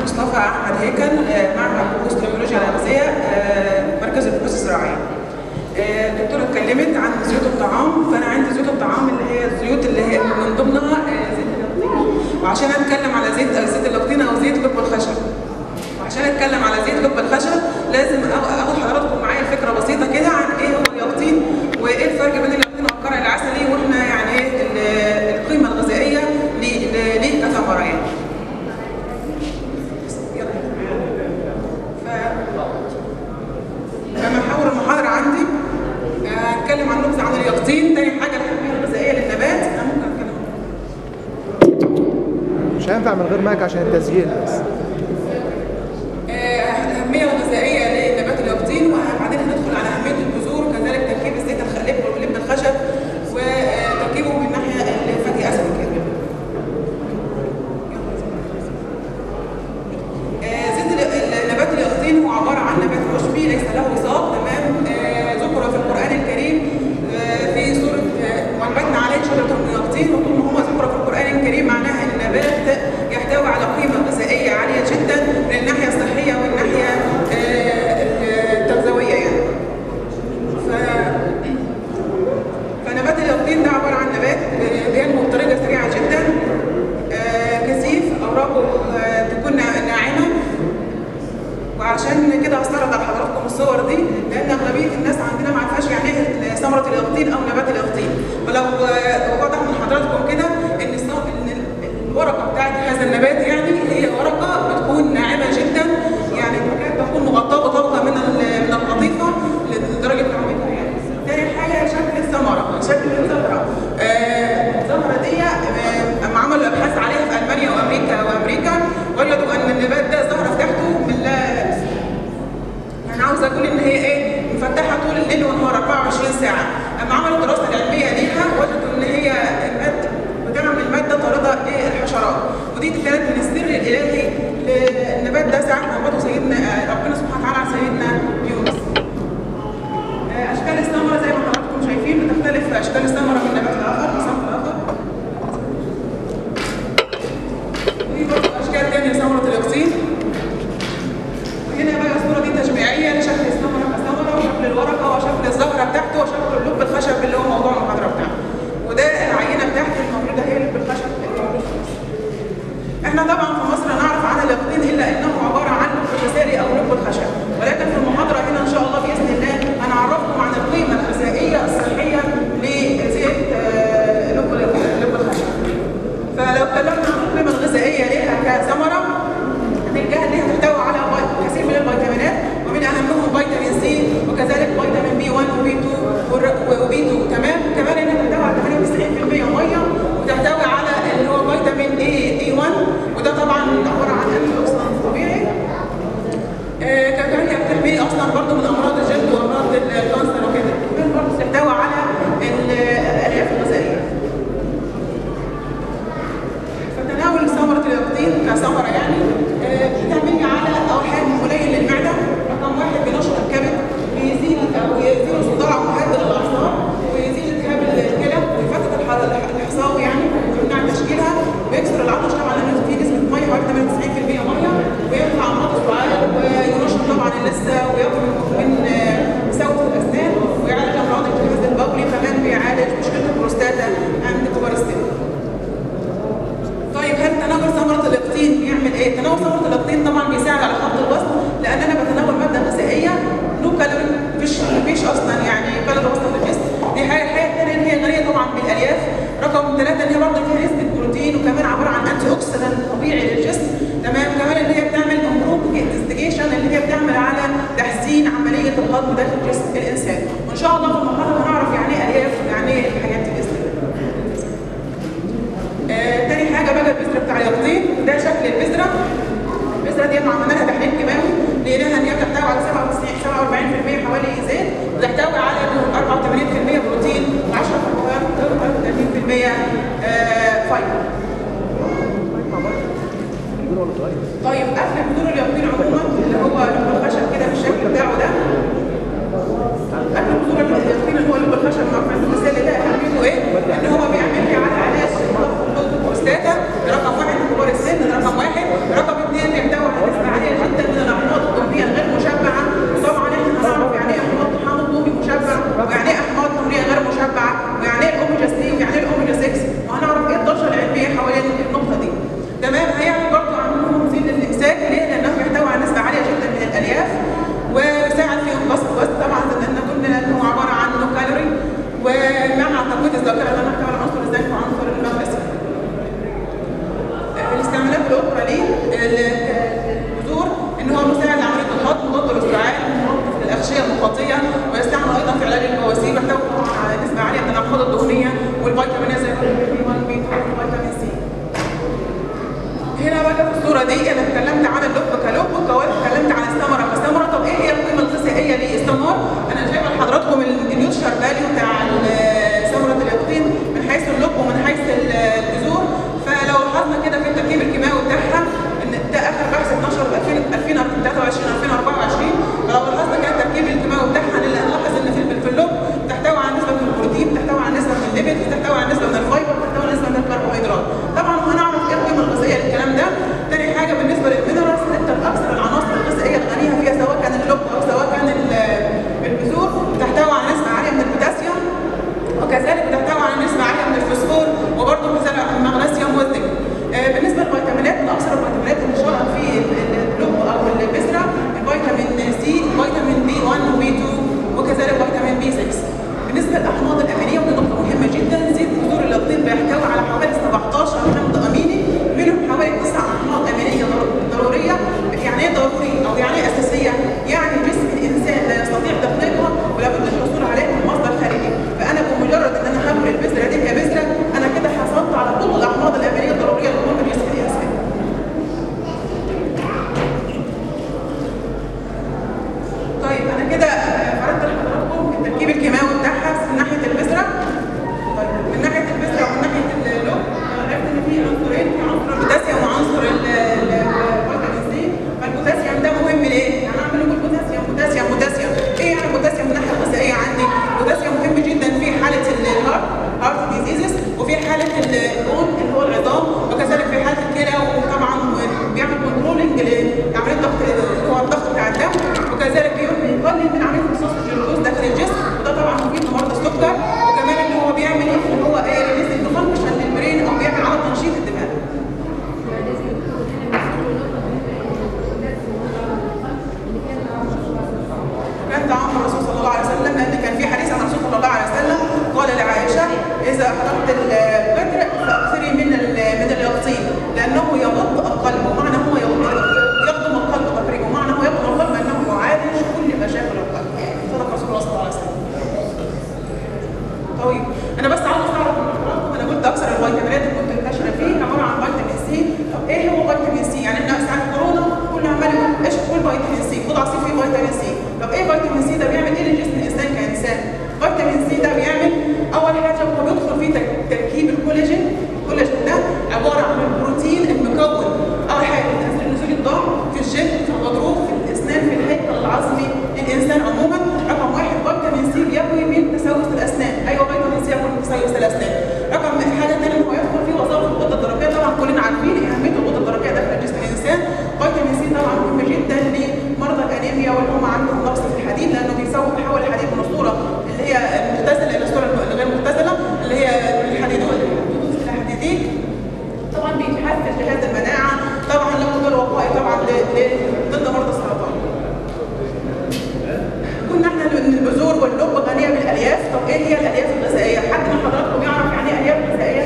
مصطفى احمد هيكل معهد بحوث تكنولوجيا الغذائيه مركز البحوث الزراعيه. الدكتوره اتكلمت عن زيوت الطعام فانا عندي زيوت الطعام اللي هي الزيوت اللي هي من ضمنها زيت اللاكتين وعشان اتكلم على زيت زيت اللاكتين او زيت لب الخشب وعشان اتكلم على زيت لب الخشب لازم اخد حضراتكم معايا فكره بسيطه كده عن ايه هو اليقطين وايه الفرق بين اليقطين والقرع العسلي واحنا يعني ايه القيمه الغذائيه ليه كثمره يعني. فمحاور المحاضره عندي هتكلم عن نبذه عن اليقطين تاني حاجه الاهميه الغذائيه للنبات انا ممكن اتكلم مش هينفع من غير مايك عشان التسجيل بس الاهميه الغذائيه لنبات اليقطين وبعدين هندخل على اهميه البذور وكذلك تركيب الزيت الخليب ولب الخشب وتركيبه من ناحيه الفاتي اسيد كده. زيت نبات اليقطين هو عباره عن نبات عشبي ليس له ساق تمام ذكر في القران الكريم في سوره وانبتنا عليه شجره من اليقطين وطول ما هو ذكر في القران الكريم معناها ان النبات يحتوي على قيمه غذائيه عاليه جدا من الناحيه الصحيه والناحيه التغذويه يعني. ف فنبات اليقطين ده عباره عن نبات بينمو بطريقه سريعه جدا كثيف اوراقه تكون ناعمه وعشان كده هستعرض على حضراتكم الصور دي لان اغلبيه الناس عندنا ما عارفاش يعني ايه ثمره اليقطين او نبات اليقطين فلو وضح من حضراتكم كده ان الورقه بتاعت هذا النبات يعني هي ورقه بتكون ناعمه جدا يعني تكاد تكون مغطاه بطبقه من من القطيفه لدرجه نعومتها يعني. تاني حاجه شكل الثمره شكل الزهره الزهره دي اما عملوا ابحاث عليها في المانيا وامريكا وامريكا وجدوا ان النبات ده زهره بتاعته من لا انا عاوزه اقول ان هي ايه مفتحه طول الليل والنهار 24 ساعه اما عملوا الدراسه العلميه ليها وجدوا ان هي الماده بتعمل ماده طارده للحشرات ودي كانت من السر الالهي للنبات ده ساعه ما نبته سيدنا ربنا سبحانه وتعالى على سيدنا يونس اشكال الثمره زي ما حضراتكم شايفين بتختلف اشكال الثمره من نبات لاخر لصنف اخر في برضه اشكال ثانيه لثمره اليقطين وهنا بقى الصوره دي تشبيعيه لشكل الثمره كثمره وشكل الورقه وشكل الزهره بتاعته وشكل اللب الخشب اللي هو موضوع المحاضره بتاعنا وده العينه بتاعته الموجوده هي لب الخشب الموجود في مصر احنا طبعا في مصر نعرف عن اليقطين الا انه عباره عن لب الخساري او لب الخشب ولكن في المحاضره هنا ان شاء الله باذن الله هنعرفكم عن القيمه الغذائيه الصحيه لزيت لب لب الخشب فلو اتكلمنا عن القيمه الغذائيه لها كثمره هنلقاها ان هي تحتوي على كثير من الفيتامينات ومن اهمهم فيتامين سي وكذلك فيتامين بي 1 وبي 2 وبي 2 تمام كمان انها تحتوي على 98% ميه وتحتوي على اللي هو فيتامين اي اي 1 وده طبعا عباره عن انتي اوكسيدانت طبيعي آه كمان هي بتحمي اصلا برضه من امراض الجلد وامراض الكانسر وكده كمان برضه تحتوي على الالياف الغذائيه فتناول ثمره اليقطين كثمره يعني آه بتعمل على اول حاجه قليل للمعده رقم واحد بينشط الكبد بيزيل او يزيل صداع مهدد للاعصاب ويزيل التهاب الكلى ويفتت الحصاوي يعني ويمنع تشكيلها ويكسر العطش طبعا لانه فيه نسبه ميه حوالي 98% ميه ويرفع امراض السعال وينشط طبعا اللثه ويقوم من سوء الاسنان ويعالج امراض الجهاز البولي كمان بيعالج مشكله البروستاتا عند كبار السن. طيب هل تناول ثمره اليقطين بيعمل ايه؟ تناول ثمره اليقطين طبعا بيساعد على خفض الوزن لان انا بتناول ماده غذائيه لو كالوري مفيش مفيش اصلا يعني كالوري اصلا في الجسم دي حاجه الحاجه الثانيه ان هي غنيه طبعا بالالياف رقم ثلاثه ان هي برضه فيها نسبه بروتين وكمان عباره عن انتي اوكسيدانت طبيعي للجسم تمام كمان اللي هي بتعمل امبروف انفستيجيشن اللي هي بتعمل على تحسين عمليه الهضم داخل جسم الانسان وان شاء الله في المحاضره هنعرف يعني ايه الياف يعني ايه الحاجات دي باذن الله آه، تاني حاجه بقى البذره بتاع اليقطين ده شكل البذره البذره دي عملنا لها تحليل كيماوي لقيناها ان هي بتحتوي على 97 47% حوالي زيت وتحتوي على 84% بروتين و10% 30% آه فايبر طيب قفل بذور اليقطين عموما اللي هو لب الخشب كده بالشكل بتاعه ده قفل بذور اليقطين اللي هو لب الخشب مع المثال ده اهميته ايه؟ ان هو بيعمل لي على علاج البروستاتا رقم واحد كبار السن رقم واحد رقم اثنين بيحتوي على بي 1 بي 2 فيتامين سي هنا بقى في الصوره دي انا اتكلمت عن اللب كلب واتكلمت عن الثمره كثمره طب ايه هي القيمه الغذائيه للثمار انا جايبه لحضراتكم النيوتشر فاليو بتاع ال- ثمره اليقطين من حيث اللب ومن حيث ال- البذور فلو لاحظنا كده في التركيب الكيماوي بتاعها ان ده اخر بحث 12 2000 2023 2024 فلو لاحظنا كده التركيب الكيماوي بتاعها نلاحظ ان في في اللب تحتوي على نسبه من البروتين تحتوي على نسبه من الليبيد تحتوي على نسبه من الفايبر تحتوي على نسبه من الكربوهيدرات طبعا هنعرف ايه القيمه الغذائيه للكلام ده تاني حاجه بالنسبه للمينرالز انت اكثر العناصر الغذائيه الغنيه فيها سواء كان اللب او سواء كان ال- البذور تحتوي على نسبه عاليه من البوتاسيوم وكذلك بتحتوي على نسبه عاليه من الفوسفور وبرضه كذلك المغنيسيوم والزنك آه، بالنسبه للفيتامينات من اكثر الفيتامينات انتشارا في اللب او البذره الفيتامين سي فيتامين بي 1 وبي 2 وكذلك فيتامين بي 6 بالنسبه للاحماض الامينيه ودي نقطه مهمه جدا زيت بذور اليقطين بيحتوي على حوالي 17 حمض اميني منهم حوالي 9 احماض امينيه ضرو- ضروريه يعني ايه ضروري او يعني ايه اساسيه؟ يعني جسم الانسان لا يستطيع تخليقها ولا بد الحصول عليها من مصدر خارجي فانا بمجرد ان انا هاكل البذره دي كبذره انا كده حصلت على كل الاحماض الامينيه الضروريه لكل جسم الانسان طيب انا كده عرضت لحضراتكم التركيب الكيماوي بتاعها من ناحيه البذره طيب من ناحيه البذره ومن ناحيه اللب عرفت ان في عنصرين في عنصر البوتاسيوم وعنصر ال- ال- الفيتامين سي فالبوتاسيوم ده مهم ليه؟ يعني اعمل نقول بوتاسيوم بوتاسيوم بوتاسيوم ايه يعني البوتاسيوم من الناحيه الغذائيه عندي؟ البوتاسيوم مهم جدا في حاله الهارت هارت ديزيزز وفي حاله البون اللي هو العظام وكذلك في حاله الكلى وطبعا بيعمل كنترولنج لعمليه ضغط اللي هو الضغط بتاع الدم وكذلك بيقلل من عمليه امتصاص الجلوكوز داخل الجسم وده طبعا مفيد لمرضى السكر وكمان اللي هو بيعمل ايه اللي هو ايه ريليز فانكشن للبرين او بيعمل على تنشيط الدماغ كان طعام الرسول صلى الله عليه وسلم لان كان في حديث عن الرسول صلى الله عليه وسلم قال لعائشه اذا حضرت البدر فاكثري من ال- من اليقطين لانه يضم القلب ومعنى هو يضم يضم القلب تقريبا ومعنى هو يضم القلب انه يعالج كل مشاكل القلب صدق رسول الله صلى الله عليه وسلم طيب انا بس عاوز اعرف من حضراتكم انا قلت اكثر الفيتامينات اللي كنت منتشره فيه عباره عن فيتامين سي طب ايه هو فيتامين سي يعني احنا ساعه كورونا كل عمال يقول ايش هو فيتامين سي خد عصير فيه فيتامين سي طب ايه فيتامين سي ده بيعمل ايه لجسم الانسان كانسان فيتامين سي ده بيعمل اول حاجه هو بيدخل في تر- تركيب الكولاجين الكولاجين ده عباره عن البروتين المكون اول حاجه تنزيل نزول الضغط في الجلد في الغضروف في الاسنان في الهيكل العظمي للانسان عموما رقم واحد فيتامين سي بيقوي من تسوس الاسنان ايوه فيتامين سي يقوي من تسوس الاسنان رقم حاجه ثانيه ان هو يدخل في وظائف الغده الدرقيه طبعا كلنا عارفين اهميه الغده الدرقيه داخل جسم الانسان فيتامين سي طبعا مهم جدا لمرضى الانيميا واللي هم عندهم نقص في الحديد لانه بيسوي بيحول الحديد من الصوره اللي هي المختزله الى الصوره الغير مختزله اللي هي الحديد الحديديك طبعا بيحفز جهاز المناعه طبعا له دور وقائي طبعا ل- ل- ضد مرضى السرطان قلنا احنا ان البذور واللب غنيه بالالياف طب ايه هي الالياف الغذائيه حد من حضراتكم يعرف يعني ايه الياف غذائيه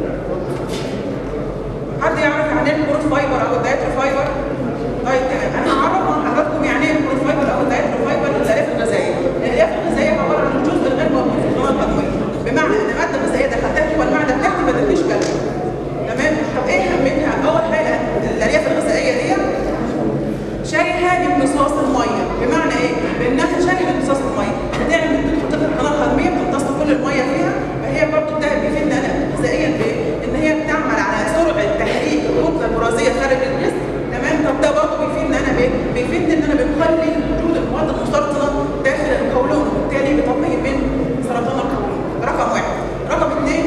حد يعرف يعني ايه الكروت فايبر او الدايتري فايبر طيب تمام انا هعرف مع حضراتكم يعني ايه الكروت فايبر او الدايتري فايبر الالياف الغذائيه الالياف الغذائيه عباره عن الجزء الغير موجود في القناه الهضميه بمعنى ان ماده غذائيه دخلتها جوه المعده بتاعتي ما تديش كالوري تمام طب ايه اهميتها اول حاجه الالياف الغذائيه دي شريحه لامتصاص الميه بمعنى ايه؟ بانها شريحه لامتصاص الميه بتعمل بتدخل القناه الهضميه بتمتص كل الميه فيها فهي برضه ده بيفيدنا انا غذائيا بايه؟ ان هي بتعمل على سرعه تحريك الكتله البرازيه خارج الجسم تمام طب ده برضه بيفيدنا انا بايه؟ بيفيدني ان انا بقلل وجود المواد المسرطنه داخل القولون وبالتالي بتقي من سرطان القولون رقم واحد رقم اثنين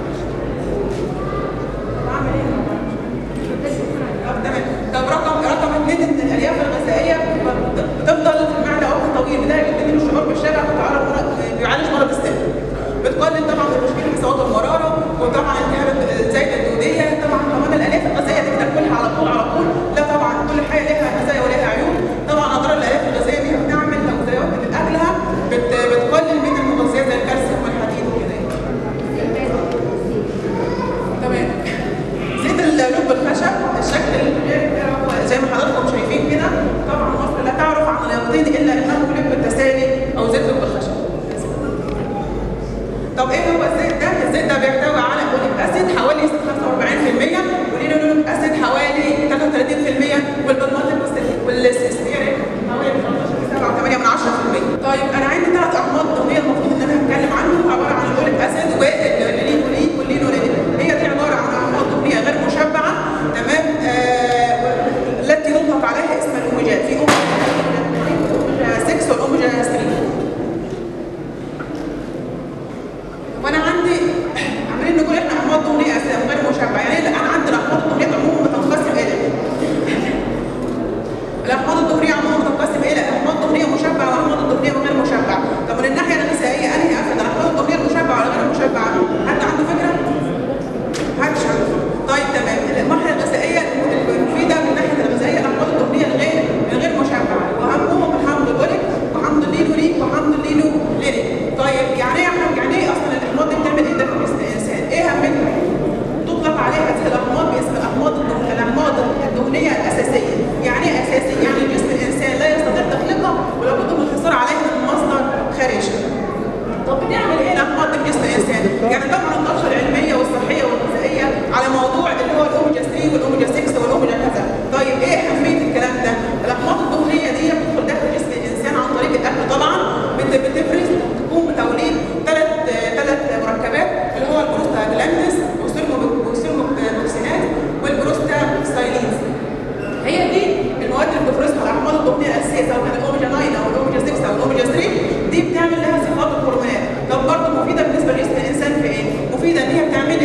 بعمل ايه؟ طب تمام طب رقم رقم اثنين ان الالياف الغذائيه بت- بتفضل في المعده وقت طويل بدايه بتدي الشعور بالشبع وتعرض مرض بيعالج مرض السن بتقلل طبعا من تشكيل حصوات المراره وطبعا التهاب الزايده الدوديه طبعا كمان الالياف الغذائيه دي بناكلها على طول على طول لا طبعا كل حاجه لها مزايا ولها عيوب طبعا اضرار الالياف الغذائيه دي بتعمل تغذيات من اكلها بت- بتقلل من المغذيات زي الكالسيوم والحديد وكده تمام زيت اللب الخشب الشكل الغير بتاعه زي ما حضراتكم شايفين كده طبعا مصر لا تعرف عن اليقطين الا انه لب التسالي او زيت لب الخشب طب ايه هو الزيت ده؟ الزيت ده بيحتوي على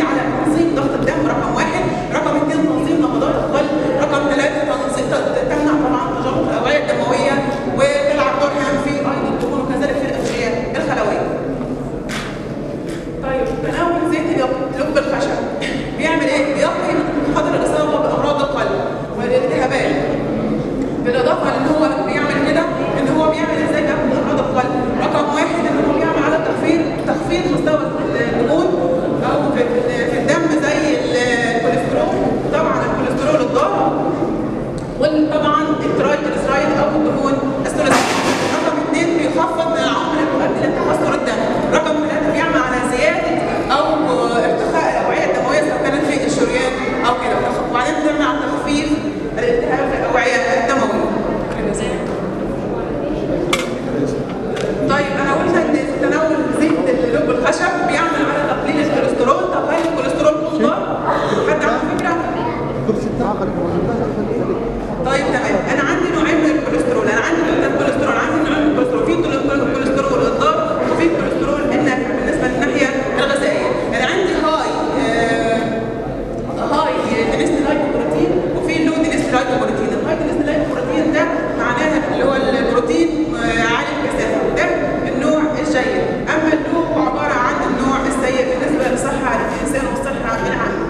على تنظيم ضغط الدم رقم واحد رقم اثنين تنظيم نبضات القلب رقم ثلاثه تنظيم تمنع طبعا تجلط الاوعيه الدمويه وتلعب دور هام في ايضا الدهون وكذلك في الاغشيه الخلويه طيب تناول زيت لب الخشب بيعمل ايه؟ بيقي خطر الاصابه بامراض القلب والالتهابات بالاضافه لان هو بيعمل كده ان هو بيعمل ازاي بياخد امراض القلب رقم واحد ان هو بيعمل على تخفيض تخفيض مستوى الدهون او في, في الدم زي الكوليسترول طبعا الكوليسترول الضار وطبعا الترايجليسرايد او الدهون الثلاثيه رقم اثنين بيخفض من العمر المؤدي لتخثر الدم رقم ثلاثه بيعمل على زياده او ارتخاء الاوعيه الدمويه سواء كانت في الشريان او كده وبعدين بتعمل على تخفيف الالتهاب في الاوعيه الدمويه طيب انا قلت ان تناول زيت لب الخشب بيعمل على تقليل الكوليسترول تقليل الكوليسترول كله حد عنده فكره؟ كرسي بتاعك طيب تمام انا عندي نوعين من الكوليسترول انا عندي نوعين من الكوليسترول عندي نوعين من الكوليسترول في الكوليسترول الضار وفي الكوليسترول النافع بالنسبه للناحيه الغذائيه انا عندي هاي آه هاي دينست لايكوبروتين وفي لو دينست لايكوبروتين الهاي دينست لايكوبروتين ده معناها اللي هو البروتين آه عالي الكثافه ده النوع الجيد اما اللو هو عباره عن النوع السيء بالنسبه لصحه الانسان والصحه العامه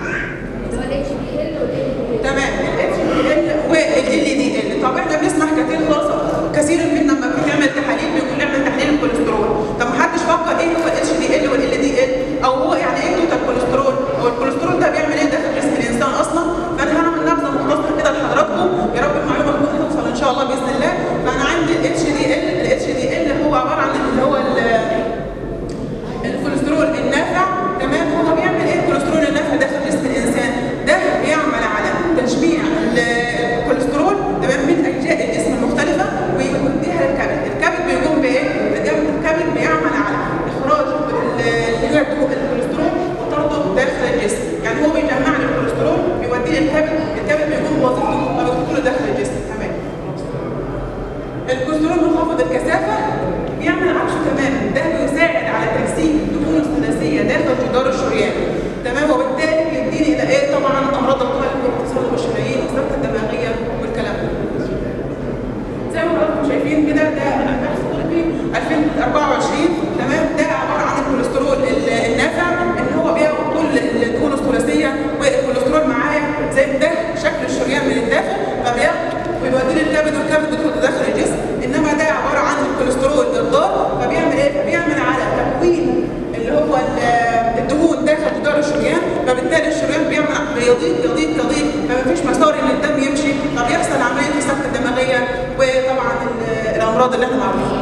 تمام الاتش دي ال والال دي ال طب احنا بنسمع كتير خلاص كثير منا لما بنعمل تحاليل بيقول نعمل تحليل الكوليسترول طب ما حدش فكر ايه هو الاتش دي ال والال دي ال او هو يعني ايه توتال كوليسترول هو الكوليسترول ده بيعمل ايه داخل جسم الانسان اصلا فانا هعمل نبذه مختصره كده لحضراتكم يا رب المعلومه تكون توصل ان شاء الله باذن الله فانا عندي الاتش دي ال الاتش دي ال هو عباره عن اللي هو الكوليسترول النافع تمام هو بيعمل ايه الكوليسترول النافع داخل جسم الانسان ده بيعمل على تجميع الكوليسترول تمام من اجزاء الجسم المختلفه ويوديها للكبد الكبد بيقوم بايه الكبد بيعمل على اخراج اللي هو الكوليسترول وطرده داخل الجسم يعني هو بيجمع لي الكوليسترول بيوديه للكبد الكبد بيقوم بوظيفته فبيدخله داخل الجسم تمام الكوليسترول منخفض الكثافه بيعمل عكسه تماما ده بيساعد على تجسيد الدهون الثلاثيه داخل جدار الشريان تمام وبالتالي بيديني الى ايه طبعا امراض القلب واتصال الشرايين والسكته الدماغيه والكلام ده زي ما حضراتكم شايفين كده ده بحث طبي 2024 تمام ده عباره عن الكوليسترول النافع ان هو بياخد كل الدهون الثلاثيه والكوليسترول معايا زي ده شكل الشريان من الداخل فبياخد ويوديه للكبد والكبد بيدخل داخل الجسم انما ده عباره عن الكوليسترول الضار فبيعمل ايه؟ فبيعمل على تكوين اللي هو الدهون داخل جدار الشريان فبالتالي الشريان بيعمل بيضيق يضيق يضيق فمفيش مسار ان الدم يمشي فبيحصل عمليه السكته الدماغيه وطبعا الامراض اللي احنا معروفينها.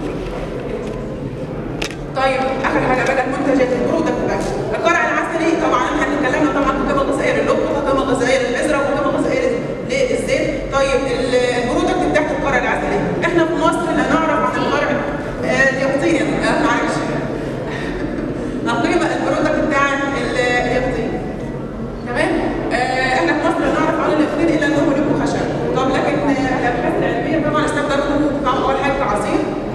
طيب اخر حاجه بقى المنتجات البرودكت بقى القرع العسلي طبعا احنا اتكلمنا طبعا في قيمه غذائيه للقطه وقيمه غذائيه للبذره وقيمه غذائيه للزيت طيب البرودكت بتاعت القرع العسلي احنا في مصر لا نعرف عن القرع اليقطين معلش القيمه البرودكت بتاعت اليقطين تمام آه احنا في مصر لا نعرف عن اليقطين الا انه له خشب طب لكن الابحاث العلميه طبعا استخدموا طبعا اول حاجه كعصير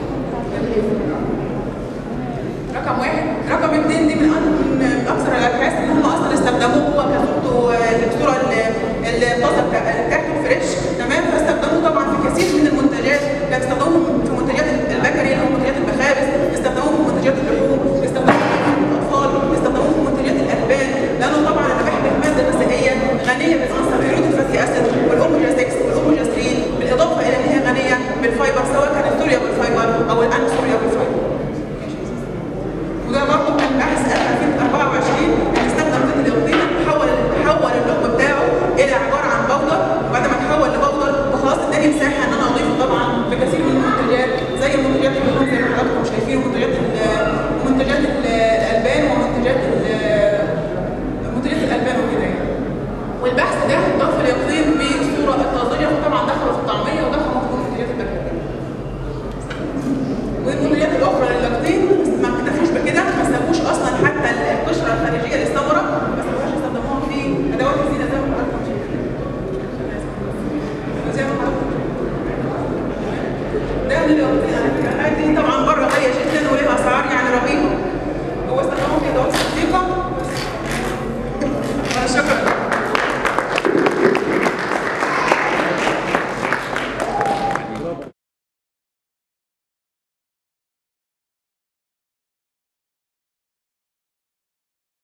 رقم واحد رقم اثنين دي من من اكثر الابحاث ان هم اصلا استخدموه هو كصورته الصوره الطازه بتاعته فريش تمام فاستخدموه طبعا في كثير من المنتجات كان استخدموه في منتجات البكري اللي هو منتجات المخابز استخدموه في منتجات اللحوم استخدموه في الاطفال استخدموه في منتجات الالبان لانه طبعا انا بحب الماده الغذائيه غنيه بالانسولين الفاتي اسيد والاوميجا 6 والاوميجا 3 بالاضافه الى ان هي غنيه بالفايبر سواء كان السوريا بالفايبر او الانسوريا بالفايبر وده برضه كان بحث 2024 استخدم زيت اليقطين حول حول اللب بتاعه الى عباره عن بودر وبعد ما تحول لبودر فخلاص اداني مساحه ان انا اضيفه طبعا في كثير من المنتجات زي منتجات اللحوم زي ما حضراتكم شايفين منتجات منتجات الالبان ومنتجات منتجات الالبان وكده يعني. والبحث ده ضاف اليقطين بصوره اطلازيه وطبعا دخلوا في الطعميه ودخلوا في منتجات البكتيريا. والمنتجات الاخرى لليقطين ما اكتفوش بكده ما سابوش اصلا حتى القشره الخارجيه للثمره ما سابوهاش استخدموها في ادوات الزينه زي ما حضراتكم شايفين. زي ما حضراتكم ده من اليقطين